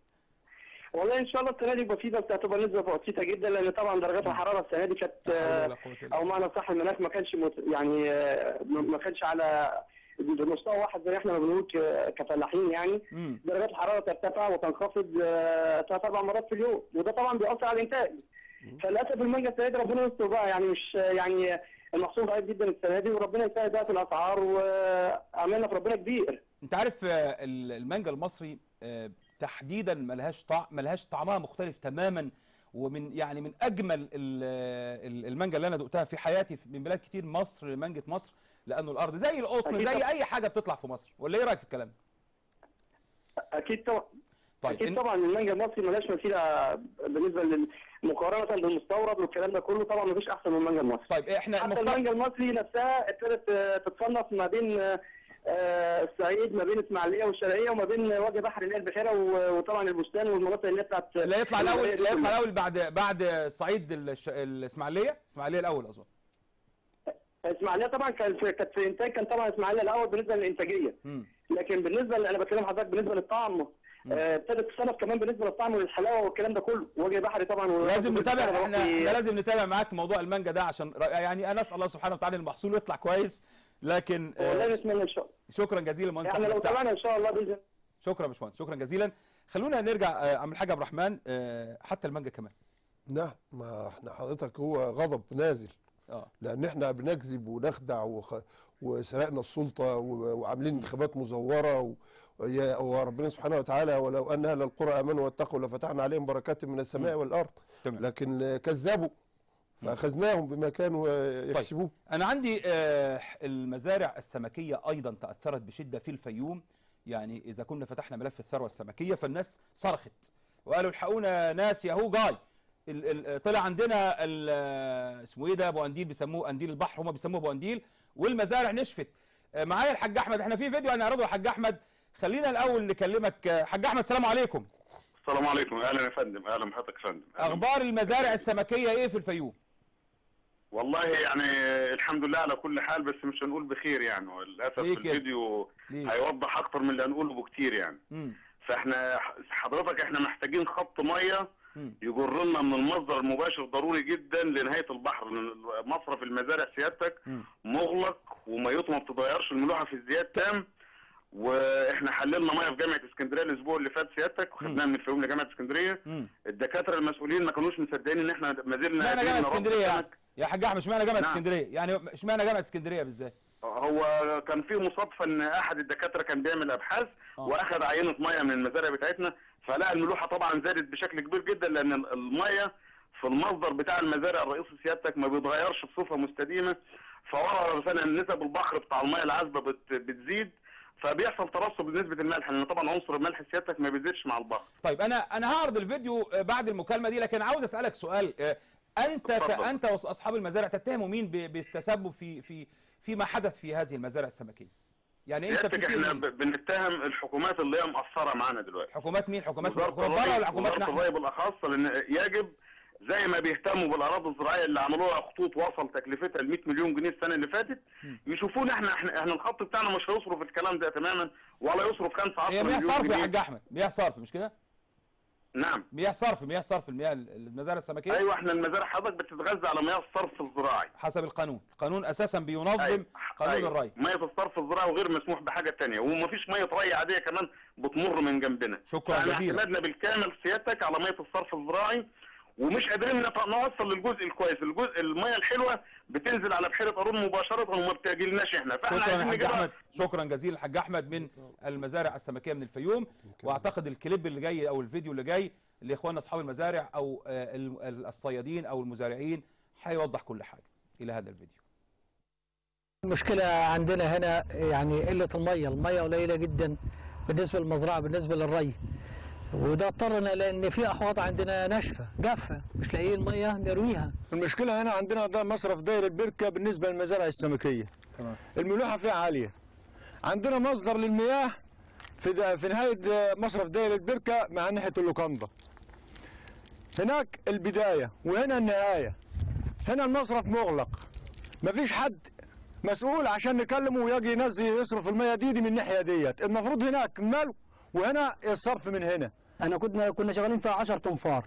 والله ان شاء الله السنه دي يبقى في بس هتبقى نسبه بسيطه جدا لان طبعا درجات الحراره السنه دي كانت لا حول ولا آه، قوة إلا او بالله. معنى صح المناخ ما كانش مت... يعني آه، ما ما كانش على بمستوى واحد زي احنا ما بنقول ك- كفلاحين يعني مم. درجات الحراره ترتفع وتنخفض آه، ثلاث اربع مرات في اليوم وده طبعا بيأثر على الانتاج فللاسف المانجا السنه دي ربنا يستر بقى يعني مش يعني المحصول ضعيف جدا السنه دي وربنا يسهل بقى في الاسعار واملنا في ربنا كبير انت عارف آه، ال- المانجا المصري آه، تحديدا ملهاش طعم ملهاش طعمها مختلف تماما ومن يعني من اجمل ال- ال- المانجا اللي انا دقتها في حياتي من بلاد كتير مصر مانجا مصر لانه الارض زي القطن أكيد زي طبعا. اي حاجه بتطلع في مصر ولا ايه رايك في الكلام ده اكيد طبعا طيب اكيد إن- طبعا المانجا المصري ملهاش مثيله بالنسبه لل- مقارنه بالمستورد والكلام ده كله طبعا مفيش احسن من المانجا المصري طيب احنا حتى المفترض المانجا المصري نفسها ابتدت آه، تتصنف ما بين آه، آه، الصعيد ما بين اسماعيليه والشرقيه وما بين وجه بحر اللي هي البحيره و- وطبعا البستان والمناطق اللي هي بتاعت لا يطلع الاول الولايات دي لا يطلع كلها. الاول بعد بعد صعيد الش- الاسماعيليه اسماعيليه الاول اظن اسماعيليه طبعا كان في كانت في انتاج كان طبعا اسماعيليه الاول بالنسبه للانتاجيه مم. لكن بالنسبه ل- انا بكلم حضرتك بالنسبه للطعم آه، ابتدت تصنف كمان بالنسبه للطعم والحلاوه والكلام ده كله وجه بحري طبعا لازم نتابع احنا بروحي- احنا لازم نتابع معاك موضوع المانجا ده عشان ر- يعني انا اسال الله سبحانه وتعالى ان المحصول يطلع كويس لكن آه، والله نتمنى ان شاء الله شكرا جزيلا مهندس احنا احمد لو سعد تابعنا ان شاء الله باذن شكرا يا باشمهندس شكرا جزيلا خلونا نرجع آه، عم الحاج عبد الرحمن آه، حتى المانجا كمان نعم ما احنا حضرتك هو غضب نازل اه لان احنا بنكذب ونخدع وخ... وسرقنا السلطه و... وعاملين انتخابات مزوره و... ويا- وربنا سبحانه وتعالى ولو ان اهل القرى امنوا واتقوا لفتحنا عليهم بركات من السماء والارض تمام. لكن آه، كذبوا فاخذناهم بما كانوا آه، يكسبوه انا عندي آه، المزارع السمكيه ايضا تاثرت بشده في الفيوم يعني اذا كنا فتحنا ملف الثروه السمكيه فالناس صرخت وقالوا الحقونا ناس ياهو جاي ال- ال- طلع عندنا ال- آه، اسمه ايه ده ابو قنديل بيسموه قنديل البحر هم بيسموه ابو قنديل والمزارع نشفت آه، معايا الحاج احمد احنا في فيديو هنعرضه يا حاج احمد خلينا الاول نكلمك آه، حاج احمد السلام عليكم السلام عليكم اهلا يا فندم اهلا بحضرتك يا فندم أهلاً. اخبار المزارع السمكيه ايه في الفيوم والله يعني الحمد لله على كل حال بس مش هنقول بخير يعني وللاسف ليه كده؟ الفيديو ليه هيوضح اكتر من اللي هنقوله بكتير يعني مم. فاحنا حضرتك احنا محتاجين خط ميه مم. يجر لنا من المصدر المباشر ضروري جدا لنهايه البحر لأن مصرف المزارع سيادتك مم. مغلق وميته ما بتتغيرش الملوحه في ازدياد تام واحنا حللنا ميه في جامعه اسكندريه الاسبوع اللي فات سيادتك وخدناها من الفيوم لجامعه اسكندريه مم. الدكاتره المسؤولين ما كانوش مصدقين ان احنا ما زلنا اشمعنى قادرين جامعه نربي اسكندريه يعني سمك. يا حاج احمد اشمعنى جامعه نعم. اسكندريه يعني اشمعنى جامعه اسكندريه بالذات هو كان في مصادفه ان احد الدكاتره كان بيعمل ابحاث واخذ عينه ميه من المزارع بتاعتنا فلقى الملوحه طبعا زادت بشكل كبير جدا لان ال- الميه في المصدر بتاع المزارع الرئيسي سيادتك ما بيتغيرش بصفه مستديمه فورا مثلا نسب البحر بتاع الميه العذبه بت- بتزيد فبيحصل ترسب لنسبه الملح لان طبعا عنصر الملح سيادتك ما بيزيدش مع البحر طيب انا انا هعرض الفيديو آه، بعد المكالمه دي لكن عاوز اسالك سؤال آه، انت اتفضل. كانت واصحاب المزارع تتهموا مين ب- بالتسبب في في فيما حدث في هذه المزارع السمكيه يعني انت سيادتك بتتهم احنا مين؟ ب- بنتهم الحكومات اللي هي مقصره معانا دلوقتي حكومات مين حكومات وزارة حكومات بره الري- ولا حكومات وزارة نحن الري بالاخص لان يجب زي ما بيهتموا بالاراضي الزراعيه اللي عملوها خطوط وصل تكلفتها ل 100 مليون جنيه السنه اللي فاتت يشوفونا احنا احنا, احنا الخط بتاعنا مش هيصرف الكلام ده تماما ولا يصرف 5 هي 10 مياه مليون صرف يا جنيه حاج احمد مياه صرف مش كده نعم مياه صرف مياه صرف المياه المزارع السمكيه ايوه احنا المزارع حضرتك بتتغذى على مياه الصرف الزراعي حسب القانون القانون اساسا بينظم أيوة. قانون أيوة. الري ميه الصرف الزراعي وغير مسموح بحاجه تانية ومفيش ميه ري عاديه كمان بتمر من جنبنا شكراً فاحنا جزيلاً. اعتمادنا بالكامل سيادتك على ميه الصرف الزراعي ومش قادرين نط- نوصل للجزء الكويس الجزء الميه الحلوه بتنزل على بحيره قارون مباشره وما بتجيلناش احنا فاحنا شكرا يا عايزين حاج نجيبها احمد شكرا جزيلا الحاج احمد من المزارع السمكيه من الفيوم واعتقد الكليب اللي جاي او الفيديو اللي جاي لاخواننا اصحاب المزارع او آه، ال- ال- الصيادين او المزارعين هيوضح كل حاجه الى هذا الفيديو المشكلة عندنا هنا يعني قلة المية المية قليلة جدا بالنسبة للمزرعة بالنسبة للري وده اضطرنا لأن في أحواض عندنا ناشفة جافة مش لاقيين مية نرويها المشكلة هنا عندنا ده مصرف داير البركة بالنسبة للمزارع السمكية تمام الملوحة فيها عالية عندنا مصدر للمياه في دا في نهاية مصرف داير البركة مع ناحية اللوكاندا هناك البداية وهنا النهاية هنا المصرف مغلق مفيش حد مسؤول عشان نكلمه ويجي ينزل يصرف المياه دي, دي من الناحية ديت المفروض هناك مال وهنا الصرف من هنا انا كنا كنا شغالين فيها 10 تنفار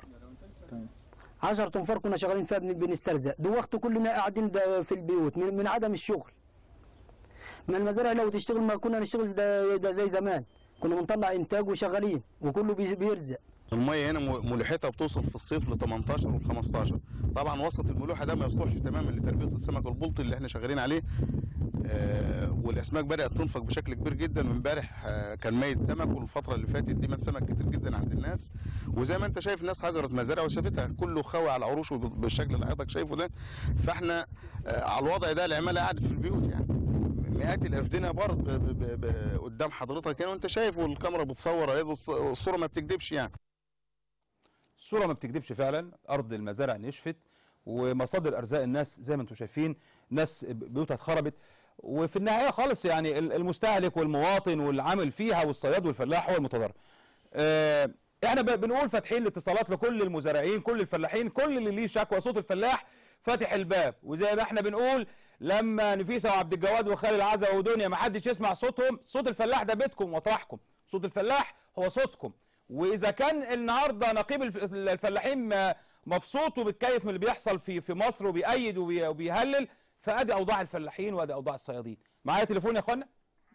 10 تنفار كنا شغالين فيها بن- بنسترزق دوخت كلنا قاعدين ده في البيوت من, من عدم الشغل ما المزارع لو تشتغل ما كنا نشتغل ده, ده زي زمان كنا بنطلع انتاج وشغالين وكله بيز- بيرزق الميه هنا م- ملوحتها بتوصل في الصيف ل 18 وال 15 طبعا وسط الملوحه ده ما يصلحش تماما لتربيه السمك البلطي اللي احنا شغالين عليه آه والاسماك بدات تنفق بشكل كبير جدا من امبارح آه كان ميت سمك والفتره اللي فاتت دي مات سمك كتير جدا عند الناس وزي ما انت شايف الناس هجرت مزارع وشافتها كله خوي على عروشه بالشكل اللي حضرتك شايفه ده فاحنا آه على الوضع ده العماله قعدت في البيوت يعني مئات الافدنه بر ب- ب- ب- ب- قدام حضرتك هنا وانت شايف والكاميرا بتصور أهي، الص- الصوره ما بتكذبش يعني الصوره ما بتكذبش فعلا ارض المزارع نشفت ومصادر ارزاق الناس زي ما انتم شايفين ناس بيوتها اتخربت وفي النهايه خالص يعني ال- المستهلك والمواطن والعامل فيها والصياد والفلاح هو المتضرر. آه، احنا ب- بنقول فاتحين الاتصالات لكل المزارعين كل الفلاحين كل اللي ليه شكوى صوت الفلاح فاتح الباب وزي ما احنا بنقول لما نفيسه وعبد الجواد وخالد العزا ودنيا ما حدش يسمع صوتهم صوت الفلاح ده بيتكم وطرحكم صوت الفلاح هو صوتكم واذا كان النهارده نقيب الف- الفلاحين م- مبسوط وبيتكيف من اللي بيحصل في في مصر وبيأيد وبي- وبيهلل فادي اوضاع الفلاحين وادي اوضاع الصيادين معايا تليفون يا اخوانا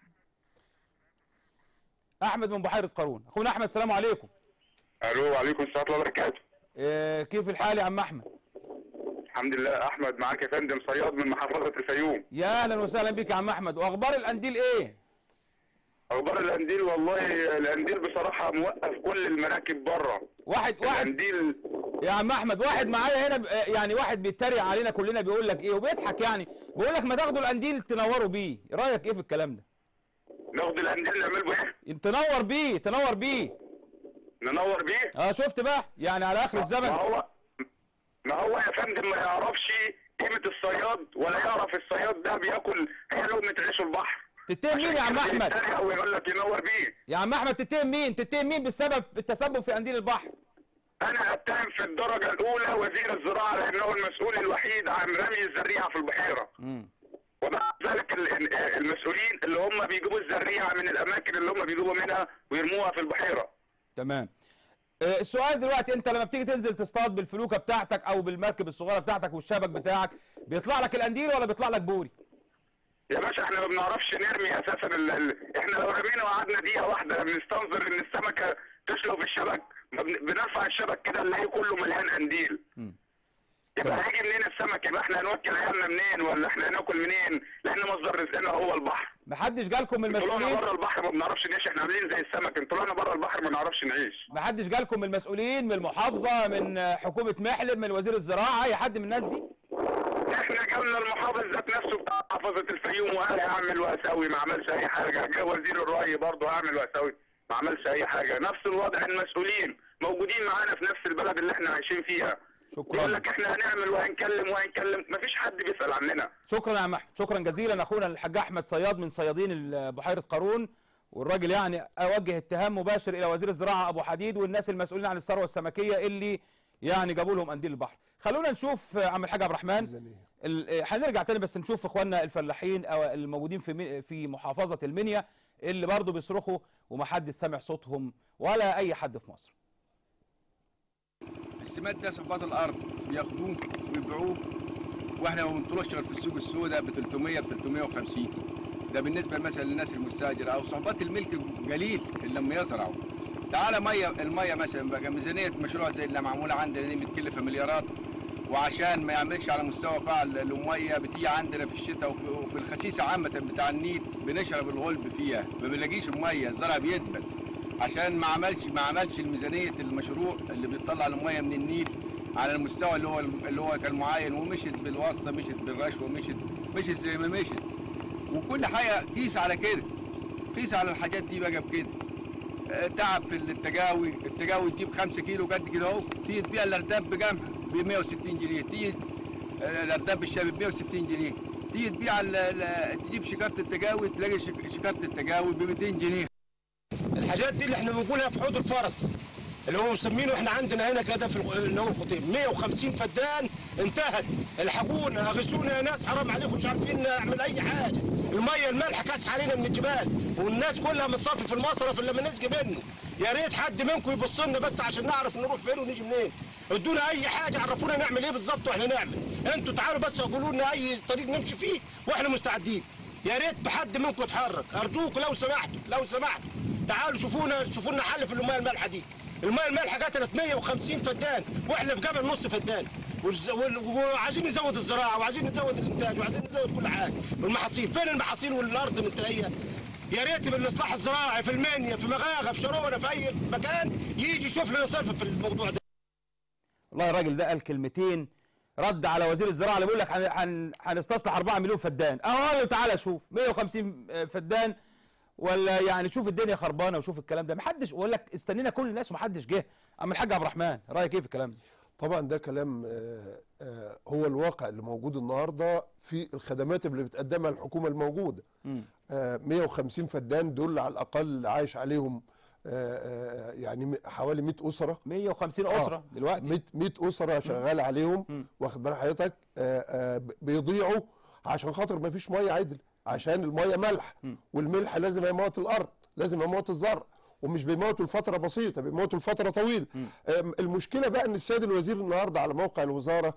احمد من بحيره قارون اخونا احمد السلام عليكم الو وعليكم السلام ورحمه الله وبركاته إيه كيف الحال يا عم احمد الحمد لله احمد معاك يا فندم صياد من محافظه الفيوم يا اهلا وسهلا بك يا عم احمد واخبار القنديل ايه اخبار القنديل والله القنديل بصراحه موقف كل المراكب بره واحد واحد القنديل يا عم احمد واحد معايا هنا ب- يعني واحد بيتريق علينا كلنا بيقول لك ايه وبيضحك يعني بيقول لك ما تاخدوا القنديل تنوروا بيه رايك ايه في الكلام ده ناخد القنديل نعمل به ايه تنور بيه تنور بيه ننور بيه اه شفت بقى يعني على اخر الزمن ما هو ما هو يا فندم ما يعرفش قيمه الصياد ولا يعرف الصياد ده بياكل هي لقمه عيش البحر تتهم مين يا عم عشان كده احمد بيتريق ويقول لك ينور بيه يا عم احمد تتهم مين تتهم مين بالسبب بالتسبب في قنديل البحر انا اتهم في الدرجه الاولى وزير الزراعه لانه المسؤول الوحيد عن رمي الزريعه في البحيره امم ومع ذلك ال- المسؤولين اللي هم بيجيبوا الزريعه من الاماكن اللي هم بيجيبوا منها ويرموها في البحيره تمام آه، السؤال دلوقتي انت لما بتيجي تنزل تصطاد بالفلوكه بتاعتك او بالمركب الصغيره بتاعتك والشبك بتاعك بيطلع لك القنديل ولا بيطلع لك بوري يا باشا احنا ما بنعرفش نرمي اساسا ال... ال... احنا لو رمينا وقعدنا دقيقه واحده بنستنظر ان السمكه تسلق في الشبك ما بن... بنرفع الشبك كده نلاقيه كله مليان قنديل يبقى هيجي منين السمك يبقى احنا هنوكل عيالنا منين ولا احنا هناكل منين لان مصدر رزقنا هو البحر محدش جالكم من طلعنا المسؤولين بره البحر ما بنعرفش نعيش احنا عاملين زي السمك انت طلعنا بره البحر ما نعرفش نعيش محدش جالكم من المسؤولين من المحافظه من حكومه محلب من وزير الزراعه اي حد من الناس دي احنا جالنا المحافظ ذات نفسه بتاع محافظه الفيوم وقال هعمل واسوي ما عملش اي حاجه جه وزير الري برضه هعمل واسوي ما عملش اي حاجه نفس الوضع المسؤولين موجودين معانا في نفس البلد اللي احنا عايشين فيها شكرا يقول لك احنا هنعمل وهنكلم وهنكلم مفيش حد بيسال عننا شكرا يا عم احمد شكرا جزيلا اخونا الحاج احمد صياد من صيادين ال- بحيره قارون والراجل يعني اوجه اتهام مباشر الى وزير الزراعه ابو حديد والناس المسؤولين عن الثروه السمكيه اللي يعني جابوا لهم قنديل البحر خلونا نشوف آه، عم الحاج عبد الرحمن ال- آه، هنرجع تاني بس نشوف اخواننا الفلاحين او الموجودين في مي- في محافظه المنيا اللي برضه بيصرخوا ومحدش سامع صوتهم ولا اي حد في مصر السماد ده صفات الارض بياخدوه ويبيعوه واحنا ما بنطلعش غير في السوق السوداء ب 300 ب 350 ده بالنسبه مثلا للناس المستاجره او صفات الملك قليل اللي لما يزرعوا تعالى ميه الميه مثلا بقى ميزانيه مشروع زي اللي معموله عندنا دي متكلفه مليارات وعشان ما يعملش على مستوى قاع ال- الميه بتيجي عندنا في الشتاء وفي, وفي الخسيسه عامه بتاع النيل بنشرب الغلب فيها ما بنلاقيش الميه الزرع بيدبل عشان ما عملش ما عملش الميزانيه المشروع اللي بيطلع الميه من النيل على المستوى اللي هو اللي هو كان معين ومشت بالواسطه مشت بالرشوه مشت مشت زي ما مشت وكل حاجه قيس على كده قيس على الحاجات دي بقى بكده آه، تعب في التجاوي التجاوي تجيب 5 كيلو قد كده اهو تيجي تبيع الارداب بجمع ب 160 جنيه تيجي آه، الارداب بالشاب ب 160 جنيه تيجي تبيع ال- ال- تجيب شكاره التجاوي تلاقي شك- شكاره التجاوي ب 200 جنيه الحاجات دي اللي احنا بنقولها في حوض الفرس اللي هو مسمينه احنا عندنا هنا كده في الخ- اللي هو الخطيب 150 فدان انتهت الحقونا اغثونا يا ناس حرام عليكم مش عارفين نعمل اي حاجه الميه المالحه كاسحه علينا من الجبال والناس كلها متصفي في المصرف اللي ما نسقي منه يا ريت حد منكم يبص لنا بس عشان نعرف نروح فين ونيجي منين ادونا اي حاجه عرفونا نعمل ايه بالظبط واحنا نعمل انتوا تعالوا بس قولوا لنا اي طريق نمشي فيه واحنا مستعدين يا ريت حد منكم يتحرك ارجوكم لو سمحتوا لو سمحتوا تعالوا شوفونا شوفوا لنا حل في الميه المالحه دي الميه المالحه قتلت 150 فدان واحنا في جبل نص فدان والز- وال- وعايزين نزود الزراعه وعايزين نزود الانتاج وعايزين نزود كل حاجه والمحاصيل فين المحاصيل والارض منتهيه يا ريت بالاصلاح الزراعي في المنيا في مغاغه في شروره في اي مكان يجي يشوف لنا صرف في الموضوع ده والله الراجل ده قال كلمتين رد على وزير الزراعه اللي بيقول لك هن- هن- هنستصلح 4 مليون فدان اهو قال له تعالى شوف 150 فدان ولا يعني شوف الدنيا خربانه وشوف الكلام ده محدش يقول لك استنينا كل الناس ومحدش جه اما الحاج عبد الرحمن رايك ايه في الكلام ده طبعا ده كلام آه، آه، هو الواقع اللي موجود النهارده في الخدمات اللي بتقدمها الحكومه الموجوده آه، 150 فدان دول على الاقل عايش عليهم آه، آه، يعني م- حوالي 100 اسره 150 اسره دلوقتي 100 100 اسره شغال عليهم واخد بال حضرتك آه، آه، ب- بيضيعوا عشان خاطر ما فيش ميه عدل عشان الميه ملح والملح لازم يموت الارض لازم يموت الزرع ومش بيموتوا لفتره بسيطه بيموتوا لفتره طويله آم، المشكله بقى ان السيد الوزير النهارده على موقع الوزاره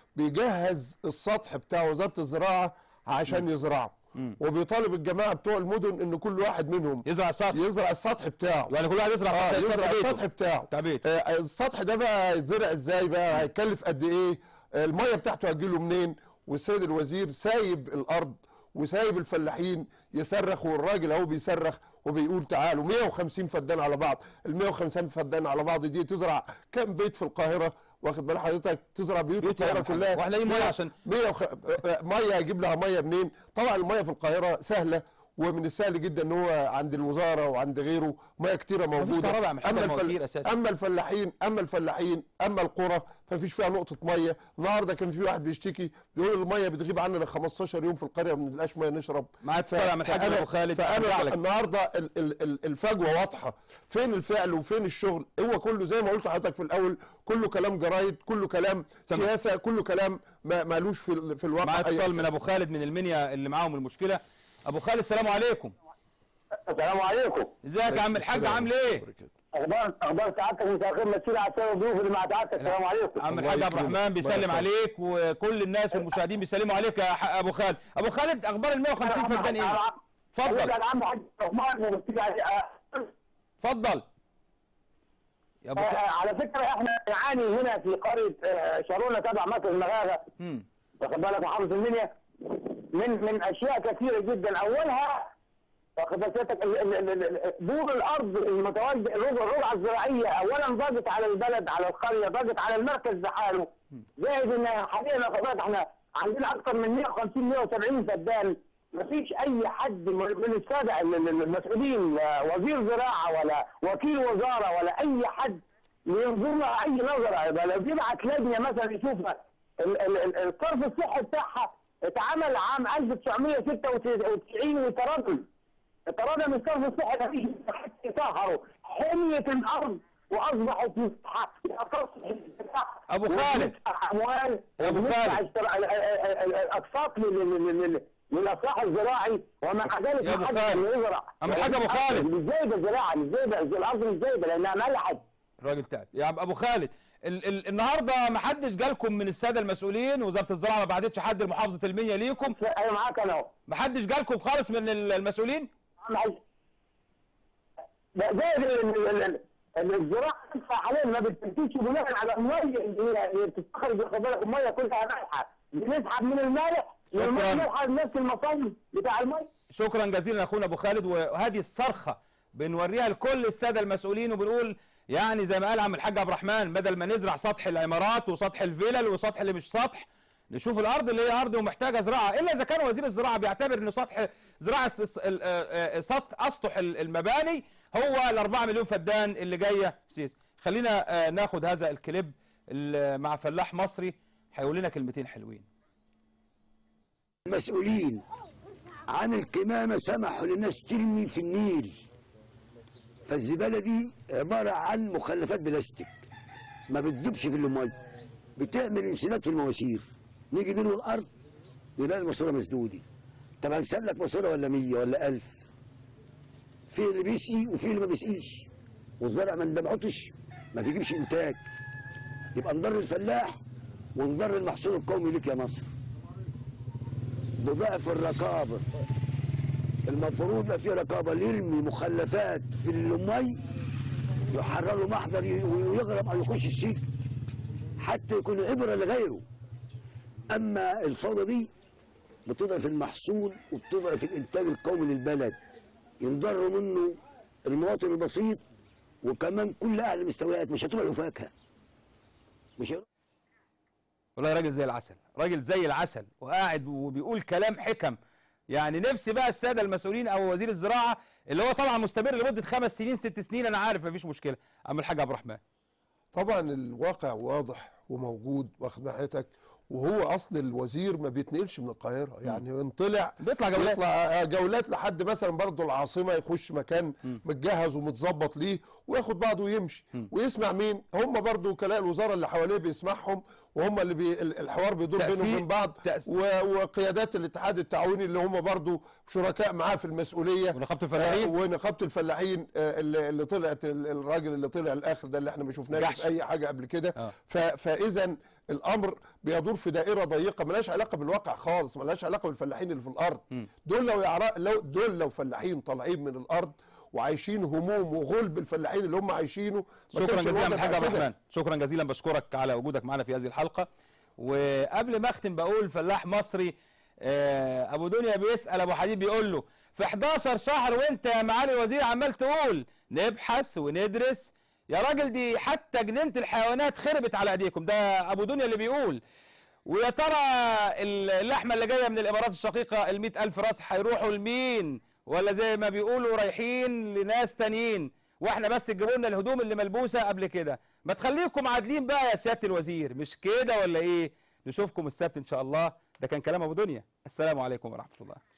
بيجهز السطح بتاع وزاره الزراعه عشان يزرعوا وبيطالب الجماعه بتوع المدن ان كل واحد منهم يزرع السطح يزرع السطح بتاعه يعني كل واحد يزرع آه سطح- يزرع سطح بيته. السطح بتاعه بتاع بيته. آه السطح ده بقى يتزرع ازاي بقى هيكلف قد ايه آه الميه بتاعته هتجيله منين والسيد الوزير سايب الارض وسايب الفلاحين يصرخ والراجل اهو بيصرخ وبيقول تعالوا 150 فدان على بعض ال 150 فدان على بعض دي تزرع كام بيت في القاهره واخد بال حضرتك تزرع بيوت بيوت القاهره يا محمد. كلها واحنا لاقيين مية مية- عشان- مية وخ... آه، ميه هيجيب لها ميه منين طبعا الميه في القاهره سهله ومن السهل جدا ان هو عند الوزاره وعند غيره ميه كتيره موجوده كهرباء يا عم الحاج، اما مواتير أساساً. اما الفلاحين اما الفلاحين اما القرى فمفيش فيها نقطه ميه النهارده كان في واحد بيشتكي بيقول الميه بتغيب عننا 15 يوم في القريه ما بنلاقيش ميه نشرب مع اتصال يا عم الحاج فأنا- أبو خالد، أرجع فانا لك. النهارده ال- ال- ال- الفجوه واضحه فين الفعل وفين الشغل هو كله زي ما قلت لحضرتك في الاول كله كلام جرايد كله كلام تمام. سياسه كله كلام ما مالوش في ال- في الواقع مع أي اتصال من أساس. ابو خالد من المنيا اللي معاهم المشكله ابو خالد السلام عليكم السلام عليكم ازيك يا عم الحاج عامل ايه اخبار اخبار سعادتك مساء الخير مسؤول على السبب الضيوف اللي مع سعادتك السلام عليكم عم الحاج عبد الرحمن بيسلم عليك وكل الناس والمشاهدين بيسلموا عليك يا ح- ابو خالد ابو خالد اخبار ال 150 فدان ايه اتفضل انا عم حاج عثمان ومسؤول على اتفضل يا أبو آه، خالد. آه، على فكره احنا نعاني هنا في قريه آه، شارونه تبع مركز المغاغه مم. واخد بالك محافظه المنيا من من اشياء كثيره جدا اولها واخد بال سيادتك ال- ال- ال- ال- دور الارض المتواجده الربع الربع الزراعيه اولا ضاقت على البلد على القريه ضاقت على المركز بحاله زائد ان حاليا واخد بالك احنا عندنا اكثر من 150 170 فدان ما فيش اي حد من من الساده ال- ال- المسؤولين لا وزير زراعه ولا وكيل وزاره ولا اي حد ينظر لها اي نظره يبقى لو بيبعت لجنه مثلا يشوفها ال- ال- ال- الصرف الصحي بتاعها اتعمل عام 1996 وتردد تردد الصرف الصحي ما فيش حد يطهره حمية الارض واصبحت مساحه أبو خالد. اموال أبو وبندفع خالد. اشترا- ال- ال- ال- ال- الاقساط لل- لل- لل- للاصلاح الزراعي ومع ذلك يا أبو ما حدش خالد. يزرع أما الحاج أبو خالد. مش زايده الزراعه مش زايده الارض مش زايده لانها ملحت الراجل تعب يا أبو- ابو خالد ال ال النهارده ما حدش جالكم من الساده المسؤولين وزاره الزراعه ما بعتتش حد لمحافظه المنيا ليكم انا معاك انا اهو ما حدش جالكم خالص من ال- المسؤولين ده زائد ال- ال- ال- ال- الزراعه تدفع حاليا ما بتنتجش بناء على الميه اللي هي بتستخرج خد بالك الميه كلها مالحه بنسحب من المالح والميه شكراً. مالحه لنفس المصايب بتاع الميه شكرا جزيلا اخونا ابو خالد وهذه الصرخه بنوريها لكل الساده المسؤولين وبنقول يعني زي ما قال عم الحاج عبد الرحمن بدل ما نزرع سطح العمارات وسطح الفلل وسطح اللي مش سطح نشوف الارض اللي هي ارض ومحتاجه زراعه الا اذا كان وزير الزراعه بيعتبر انه سطح زراعه الس- ال- آه، آه، سطح اسطح ال- المباني هو ال 4 مليون فدان اللي جايه سيس خلينا آه، ناخد هذا الكليب ال- مع فلاح مصري هيقول لنا كلمتين حلوين المسؤولين عن الكمامة سمحوا للناس ترمي في النيل فالزبالة دي عبارة عن مخلفات بلاستيك ما بتدوبش في المية بتعمل انسداد في المواسير نيجي ندلو الأرض نلاقي الماسورة مسدودة طب هنساب لك ماسورة ولا 100 ولا 1000 في اللي بيسقي وفي اللي ما بيسقيش والزرع ما ندمعتش ما بيجيبش إنتاج يبقى نضر الفلاح ونضر المحصول القومي ليك يا مصر بضعف الرقابة المفروض يبقى في رقابة اللي يرمي مخلفات في المي يحرروا محضر ي- ويغرم أو يخش السجن حتى يكون عبرة لغيره أما الفوضى دي بتضعف المحصول وبتضعف الإنتاج القومي للبلد ينضر منه المواطن البسيط وكمان كل أهل المستويات مش هتروح له فاكهة مش هيروح والله راجل زي العسل راجل زي العسل وقاعد وبيقول كلام حكم يعني نفسي بقى الساده المسؤولين او وزير الزراعه اللي هو طبعا مستمر لمده خمس سنين ست سنين انا عارف مفيش مشكله عم الحاج عبد الرحمن طبعا الواقع واضح وموجود واخد ناحيتك وهو اصل الوزير ما بيتنقلش من القاهره يعني ينطلع بيطلع جولات. يطلع آه، جولات لحد مثلا برضه العاصمه يخش مكان متجهز ومتظبط ليه وياخد بعضه ويمشي ويسمع مين هم برضه وكلاء الوزاره اللي حواليه بيسمعهم وهم اللي بي ال- الحوار بيدور بينهم تأثير- وبين بعض و- وقيادات الاتحاد التعاوني اللي هم برضه شركاء معاه في المسؤوليه ونقابه الفلاحين. آه، ونقابه الفلاحين آه، اللي اللي طلعت ال- الراجل اللي طلع الاخر ده اللي احنا ما شفناش جحش. في اي حاجه قبل كده ف- فاذا الامر بيدور في دائره ضيقه ملهاش علاقه بالواقع خالص ملهاش علاقه بالفلاحين اللي في الارض دول لو يعرف لو دول لو فلاحين طالعين من الارض وعايشين هموم وغلب الفلاحين اللي هم عايشينه ما شكرا كانش جزيلا الوضع الحاج بقى عبد كده. الرحمن شكرا جزيلا بشكرك على وجودك معنا في هذه الحلقه وقبل ما اختم بقول فلاح مصري آه، ابو دنيا بيسال ابو حديد بيقول له في 11 شهر وانت يا معالي الوزير عمال تقول نبحث وندرس يا راجل دي حتى جنينه الحيوانات خربت على ايديكم ده ابو دنيا اللي بيقول ويا ترى اللحمه اللي جايه من الامارات الشقيقه ال ألف راس هيروحوا لمين ولا زي ما بيقولوا رايحين لناس تانيين واحنا بس تجيبوا لنا الهدوم اللي ملبوسه قبل كده ما تخليكم عادلين بقى يا سياده الوزير مش كده ولا ايه نشوفكم السبت ان شاء الله ده كان كلام ابو دنيا السلام عليكم ورحمه الله